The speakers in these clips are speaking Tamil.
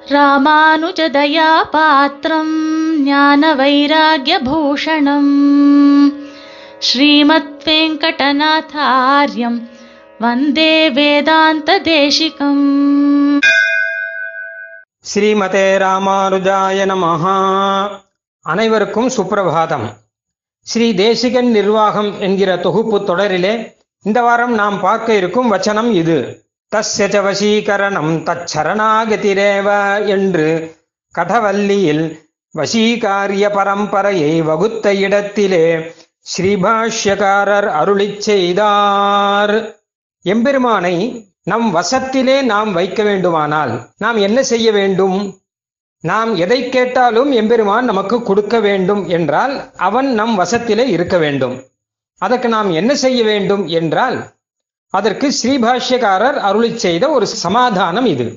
रामानुजदयापात्रम् ज्ञानवैराग्यभूषणम् श्रीमद्वेङ्कटनाथार्यम् वन्दे वेदान्तदेशिकम् ஸ்ரீமதே ராமானுஜாய நமஹ அனைவருக்கும் சுப்பிரபாதம் ஸ்ரீ தேசிகன் நிர்வாகம் என்கிற தொகுப்பு தொடரிலே இந்த வாரம் நாம் பார்க்க இருக்கும் வச்சனம் இது தஸ்ய ச வசீகரணம் தச்சரணாகதிரேவ என்று கடவல்லியில் வசீகாரிய பரம்பரையை வகுத்த இடத்திலே ஸ்ரீபாஷ்யக்காரர் அருளிச் செய்தார் எம்பெருமானை நம் வசத்திலே நாம் வைக்க வேண்டுமானால் நாம் என்ன செய்ய வேண்டும் நாம் எதை கேட்டாலும் எம்பெருமான் நமக்கு கொடுக்க வேண்டும் என்றால் அவன் நம் வசத்திலே இருக்க வேண்டும் அதற்கு நாம் என்ன செய்ய வேண்டும் என்றால் அதற்கு ஸ்ரீபாஷ்யக்காரர் அருளிச் செய்த ஒரு சமாதானம் இது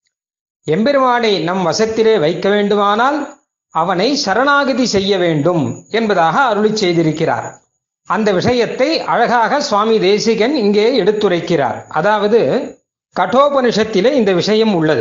எம்பெருமானை நம் வசத்திலே வைக்க வேண்டுமானால் அவனை சரணாகதி செய்ய வேண்டும் என்பதாக அருளிச் செய்திருக்கிறார் அந்த விஷயத்தை அழகாக சுவாமி தேசிகன் இங்கே எடுத்துரைக்கிறார் அதாவது கட்டோபனிஷத்திலே இந்த விஷயம் உள்ளது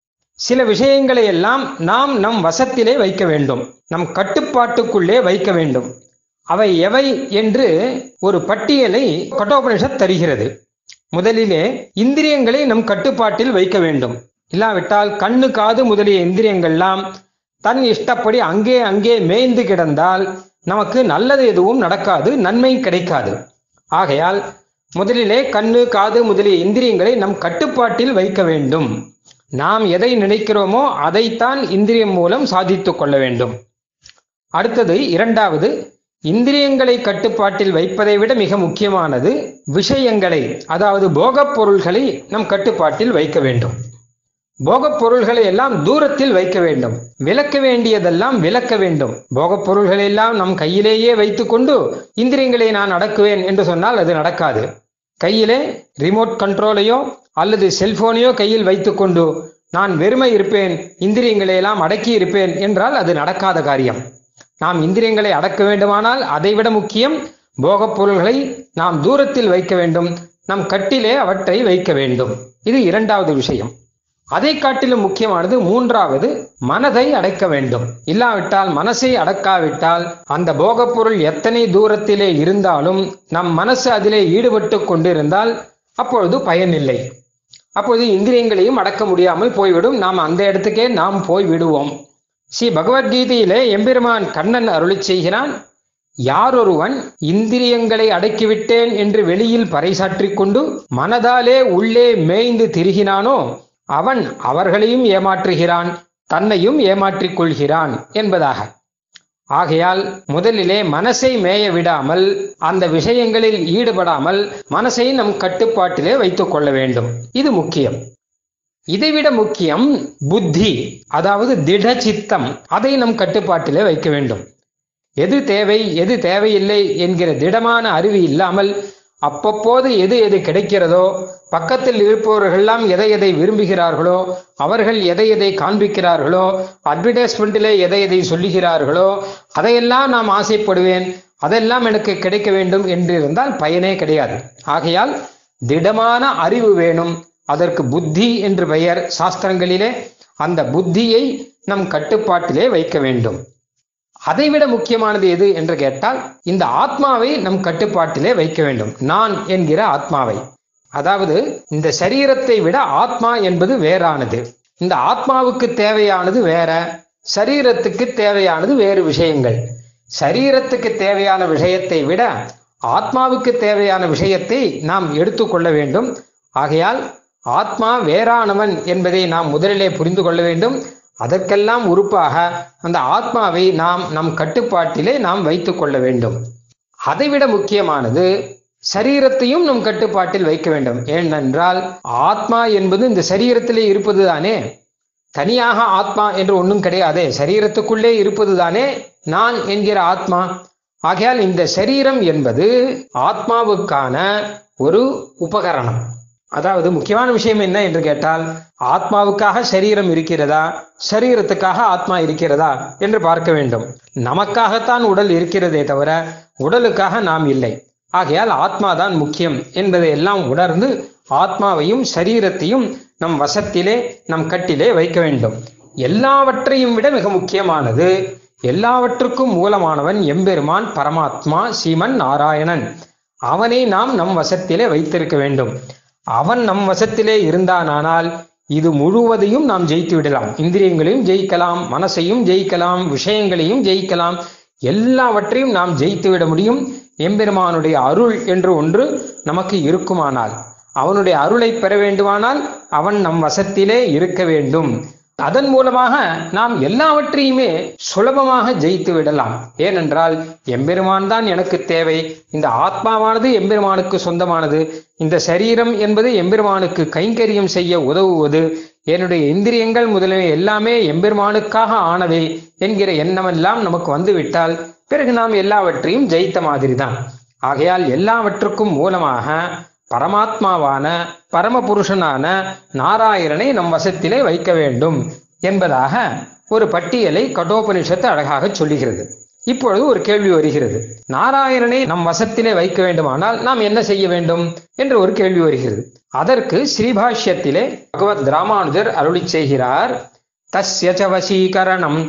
சில விஷயங்களை எல்லாம் நாம் நம் வசத்திலே வைக்க வேண்டும் நம் கட்டுப்பாட்டுக்குள்ளே வைக்க வேண்டும் அவை எவை என்று ஒரு பட்டியலை கட்டோபனிஷத் தருகிறது முதலிலே இந்திரியங்களை நம் கட்டுப்பாட்டில் வைக்க வேண்டும் இல்லாவிட்டால் கண்ணு காது முதலிய இந்திரியங்கள்லாம் தன் இஷ்டப்படி அங்கே அங்கே மேய்ந்து கிடந்தால் நமக்கு நல்லது எதுவும் நடக்காது நன்மை கிடைக்காது ஆகையால் முதலிலே கண்ணு காது முதலிய இந்திரியங்களை நம் கட்டுப்பாட்டில் வைக்க வேண்டும் நாம் எதை நினைக்கிறோமோ அதைத்தான் இந்திரியம் மூலம் சாதித்துக் கொள்ள வேண்டும் அடுத்தது இரண்டாவது இந்திரியங்களை கட்டுப்பாட்டில் வைப்பதை விட மிக முக்கியமானது விஷயங்களை அதாவது போகப் பொருள்களை நம் கட்டுப்பாட்டில் வைக்க வேண்டும் போகப் பொருள்களை எல்லாம் தூரத்தில் வைக்க வேண்டும் விலக்க வேண்டியதெல்லாம் விலக்க வேண்டும் போகப் பொருள்களை எல்லாம் நம் கையிலேயே வைத்துக்கொண்டு இந்திரியங்களை நான் அடக்குவேன் என்று சொன்னால் அது நடக்காது கையிலே ரிமோட் கண்ட்ரோலையோ அல்லது செல்போனையோ கையில் வைத்துக்கொண்டு நான் வெறுமை இருப்பேன் இந்திரியங்களை எல்லாம் அடக்கி இருப்பேன் என்றால் அது நடக்காத காரியம் நாம் இந்திரியங்களை அடக்க வேண்டுமானால் அதைவிட முக்கியம் போகப் பொருள்களை நாம் தூரத்தில் வைக்க வேண்டும் நம் கட்டிலே அவற்றை வைக்க வேண்டும் இது இரண்டாவது விஷயம் அதை காட்டிலும் முக்கியமானது மூன்றாவது மனதை அடக்க வேண்டும் இல்லாவிட்டால் மனசை அடக்காவிட்டால் அந்த போகப் பொருள் எத்தனை தூரத்திலே இருந்தாலும் நம் மனசு அதிலே ஈடுபட்டு கொண்டிருந்தால் அப்பொழுது பயனில்லை அப்பொழுது இந்திரியங்களையும் அடக்க முடியாமல் போய்விடும் நாம் அந்த இடத்துக்கே நாம் போய் விடுவோம் ஸ்ரீ பகவத்கீதையிலே எம்பெருமான் கண்ணன் அருளி செய்கிறான் யாரொருவன் இந்திரியங்களை அடக்கிவிட்டேன் என்று வெளியில் பறைசாற்றிக் கொண்டு மனதாலே உள்ளே மேய்ந்து திரிகினானோ அவன் அவர்களையும் ஏமாற்றுகிறான் தன்னையும் ஏமாற்றிக் கொள்கிறான் என்பதாக ஆகையால் முதலிலே மனசை மேய விடாமல் அந்த விஷயங்களில் ஈடுபடாமல் மனசை நம் கட்டுப்பாட்டிலே வைத்துக் கொள்ள வேண்டும் இது முக்கியம் இதைவிட முக்கியம் புத்தி அதாவது திட சித்தம் அதை நம் கட்டுப்பாட்டிலே வைக்க வேண்டும் எது தேவை எது தேவையில்லை என்கிற திடமான அறிவு இல்லாமல் அப்பப்போது எது எது கிடைக்கிறதோ பக்கத்தில் இருப்பவர்கள்லாம் எதை எதை விரும்புகிறார்களோ அவர்கள் எதை எதை காண்பிக்கிறார்களோ அட்வர்டைஸ்மெண்ட்டிலே எதை எதை சொல்லுகிறார்களோ அதையெல்லாம் நாம் ஆசைப்படுவேன் அதெல்லாம் எனக்கு கிடைக்க வேண்டும் என்று இருந்தால் பயனே கிடையாது ஆகையால் திடமான அறிவு வேணும் அதற்கு புத்தி என்று பெயர் சாஸ்திரங்களிலே அந்த புத்தியை நம் கட்டுப்பாட்டிலே வைக்க வேண்டும் அதைவிட முக்கியமானது எது என்று கேட்டால் இந்த ஆத்மாவை நம் கட்டுப்பாட்டிலே வைக்க வேண்டும் நான் என்கிற ஆத்மாவை அதாவது இந்த சரீரத்தை விட ஆத்மா என்பது வேறானது இந்த ஆத்மாவுக்கு தேவையானது வேற சரீரத்துக்கு தேவையானது வேறு விஷயங்கள் சரீரத்துக்கு தேவையான விஷயத்தை விட ஆத்மாவுக்கு தேவையான விஷயத்தை நாம் எடுத்துக்கொள்ள வேண்டும் ஆகையால் ஆத்மா வேறானவன் என்பதை நாம் முதலிலே புரிந்து கொள்ள வேண்டும் அதற்கெல்லாம் உறுப்பாக அந்த ஆத்மாவை நாம் நம் கட்டுப்பாட்டிலே நாம் வைத்துக் கொள்ள வேண்டும் அதைவிட முக்கியமானது சரீரத்தையும் நம் கட்டுப்பாட்டில் வைக்க வேண்டும் ஏனென்றால் ஆத்மா என்பது இந்த சரீரத்திலே இருப்பது தானே தனியாக ஆத்மா என்று ஒன்றும் கிடையாதே சரீரத்துக்குள்ளே இருப்பது தானே நான் என்கிற ஆத்மா ஆகையால் இந்த சரீரம் என்பது ஆத்மாவுக்கான ஒரு உபகரணம் அதாவது முக்கியமான விஷயம் என்ன என்று கேட்டால் ஆத்மாவுக்காக சரீரம் இருக்கிறதா சரீரத்துக்காக ஆத்மா இருக்கிறதா என்று பார்க்க வேண்டும் நமக்காகத்தான் உடல் இருக்கிறதே தவிர உடலுக்காக நாம் இல்லை ஆகையால் ஆத்மா தான் முக்கியம் என்பதை எல்லாம் உணர்ந்து ஆத்மாவையும் சரீரத்தையும் நம் வசத்திலே நம் கட்டிலே வைக்க வேண்டும் எல்லாவற்றையும் விட மிக முக்கியமானது எல்லாவற்றுக்கும் மூலமானவன் எம்பெருமான் பரமாத்மா சீமன் நாராயணன் அவனை நாம் நம் வசத்திலே வைத்திருக்க வேண்டும் அவன் நம் வசத்திலே இருந்தானானால் இது முழுவதையும் நாம் ஜெயித்து விடலாம் இந்திரியங்களையும் ஜெயிக்கலாம் மனசையும் ஜெயிக்கலாம் விஷயங்களையும் ஜெயிக்கலாம் எல்லாவற்றையும் நாம் ஜெயித்து விட முடியும் எம்பெருமானுடைய அருள் என்று ஒன்று நமக்கு இருக்குமானால் அவனுடைய அருளை பெற வேண்டுமானால் அவன் நம் வசத்திலே இருக்க வேண்டும் அதன் மூலமாக நாம் எல்லாவற்றையுமே சுலபமாக ஜெயித்து விடலாம் ஏனென்றால் எம்பெருமான் தான் எனக்கு தேவை இந்த ஆத்மாவானது எம்பெருமானுக்கு சொந்தமானது இந்த சரீரம் என்பது எம்பெருமானுக்கு கைங்கரியம் செய்ய உதவுவது என்னுடைய இந்திரியங்கள் முதலிய எல்லாமே எம்பெருமானுக்காக ஆனவை என்கிற எண்ணமெல்லாம் நமக்கு வந்துவிட்டால் பிறகு நாம் எல்லாவற்றையும் ஜெயித்த மாதிரிதான் ஆகையால் எல்லாவற்றுக்கும் மூலமாக பரமாத்மாவான பரமபுருஷனான நாராயணனை நம் வசத்திலே வைக்க வேண்டும் என்பதாக ஒரு பட்டியலை கட்டோபனிஷத்து அழகாக சொல்லுகிறது இப்பொழுது ஒரு கேள்வி வருகிறது நாராயணனை நம் வசத்திலே வைக்க வேண்டுமானால் நாம் என்ன செய்ய வேண்டும் என்று ஒரு கேள்வி வருகிறது அதற்கு ஸ்ரீபாஷ்யத்திலே பகவத் ராமானுஜர் அருளி செய்கிறார் தஸ்ய ச வசீகரணம்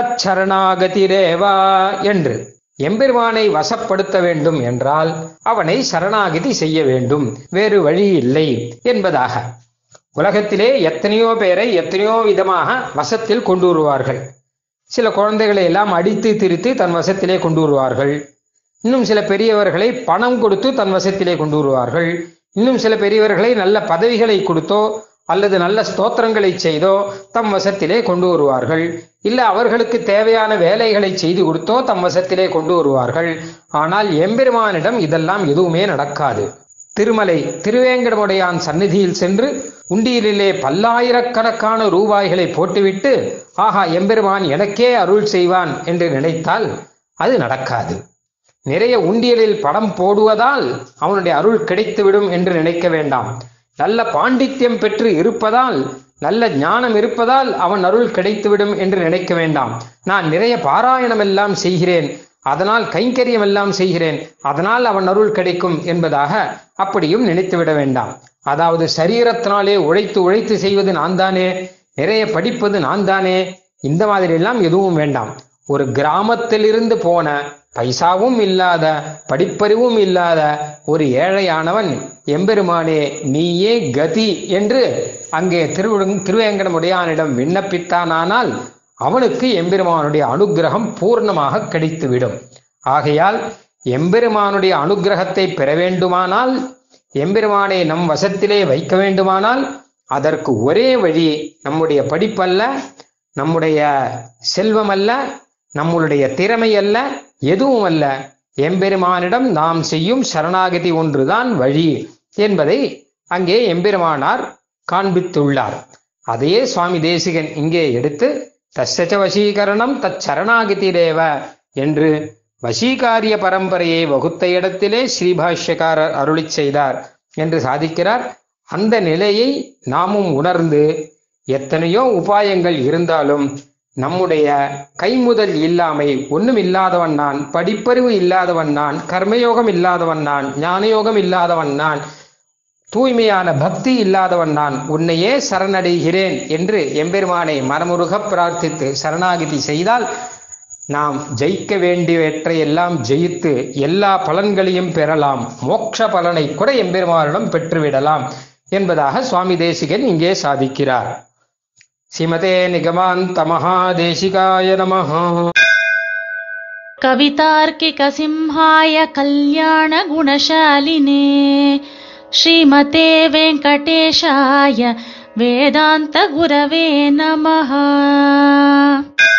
தச்சரணாகதிரேவா என்று எம்பெருமானை வசப்படுத்த வேண்டும் என்றால் அவனை சரணாகதி செய்ய வேண்டும் வேறு வழி இல்லை என்பதாக உலகத்திலே எத்தனையோ பேரை எத்தனையோ விதமாக வசத்தில் கொண்டு வருவார்கள் சில குழந்தைகளை எல்லாம் அடித்து திரித்து தன் வசத்திலே கொண்டு வருவார்கள் இன்னும் சில பெரியவர்களை பணம் கொடுத்து தன் வசத்திலே கொண்டு வருவார்கள் இன்னும் சில பெரியவர்களை நல்ல பதவிகளை கொடுத்தோ அல்லது நல்ல ஸ்தோத்திரங்களை செய்தோ தம் வசத்திலே கொண்டு வருவார்கள் இல்ல அவர்களுக்கு தேவையான வேலைகளை செய்து கொடுத்தோ தம் வசத்திலே கொண்டு வருவார்கள் ஆனால் எம்பெருமானிடம் இதெல்லாம் எதுவுமே நடக்காது திருமலை திருவேங்கடமுடையான் சந்நிதியில் சென்று உண்டியலிலே பல்லாயிரக்கணக்கான ரூபாய்களை போட்டுவிட்டு ஆஹா எம்பெருமான் எனக்கே அருள் செய்வான் என்று நினைத்தால் அது நடக்காது நிறைய உண்டியலில் படம் போடுவதால் அவனுடைய அருள் கிடைத்துவிடும் என்று நினைக்க வேண்டாம் நல்ல பாண்டித்யம் பெற்று இருப்பதால் நல்ல ஞானம் இருப்பதால் அவன் அருள் கிடைத்துவிடும் என்று நினைக்க வேண்டாம் நான் நிறைய பாராயணம் எல்லாம் செய்கிறேன் அதனால் கைங்கரியம் எல்லாம் செய்கிறேன் அதனால் அவன் அருள் கிடைக்கும் என்பதாக அப்படியும் நினைத்து விட வேண்டாம் அதாவது சரீரத்தினாலே உழைத்து உழைத்து செய்வது நான் தானே நிறைய படிப்பது நான் தானே இந்த மாதிரி எல்லாம் எதுவும் வேண்டாம் ஒரு கிராமத்திலிருந்து போன பைசாவும் இல்லாத படிப்பறிவும் இல்லாத ஒரு ஏழையானவன் எம்பெருமானே நீயே கதி என்று அங்கே திரு திருவேங்கடமுடையானிடம் விண்ணப்பித்தானானால் அவனுக்கு எம்பெருமானுடைய அனுக்கிரகம் பூர்ணமாக கிடைத்துவிடும் ஆகையால் எம்பெருமானுடைய அனுக்கிரகத்தை பெற வேண்டுமானால் எம்பெருமானை நம் வசத்திலே வைக்க வேண்டுமானால் அதற்கு ஒரே வழி நம்முடைய படிப்பல்ல நம்முடைய செல்வம் அல்ல நம்மளுடைய திறமை அல்ல எதுவும் அல்ல எம்பெருமானிடம் நாம் செய்யும் சரணாகதி ஒன்றுதான் வழி என்பதை அங்கே எம்பெருமானார் காண்பித்துள்ளார் அதையே சுவாமி தேசிகன் இங்கே எடுத்து தஸ்ஸச்ச வசீகரணம் தச்சரணாகதிரேவ என்று வசீகாரிய பரம்பரையை வகுத்த இடத்திலே ஸ்ரீபாஷ்யக்காரர் அருளிச் செய்தார் என்று சாதிக்கிறார் அந்த நிலையை நாமும் உணர்ந்து எத்தனையோ உபாயங்கள் இருந்தாலும் நம்முடைய கைமுதல் இல்லாமை ஒண்ணும் இல்லாதவன் நான் படிப்பறிவு இல்லாதவன் நான் கர்மயோகம் இல்லாதவன் நான் ஞானயோகம் இல்லாதவன் நான் தூய்மையான பக்தி இல்லாதவன் நான் உன்னையே சரணடைகிறேன் என்று எம்பெருமானை மனமுருக பிரார்த்தித்து சரணாகிதி செய்தால் நாம் ஜெயிக்க வேண்டியவற்றை எல்லாம் ஜெயித்து எல்லா பலன்களையும் பெறலாம் மோட்ச பலனை கூட எம்பெருமானிடம் பெற்றுவிடலாம் என்பதாக சுவாமி தேசிகன் இங்கே சாதிக்கிறார் ஸ்ரீமதே நிகமாந்த மகாதேசிகாய நமஹ कवितार्किकसिंहाय कल्याणगुणशालिने श्रीमते वेङ्कटेशाय वेदान्तगुरवे नमः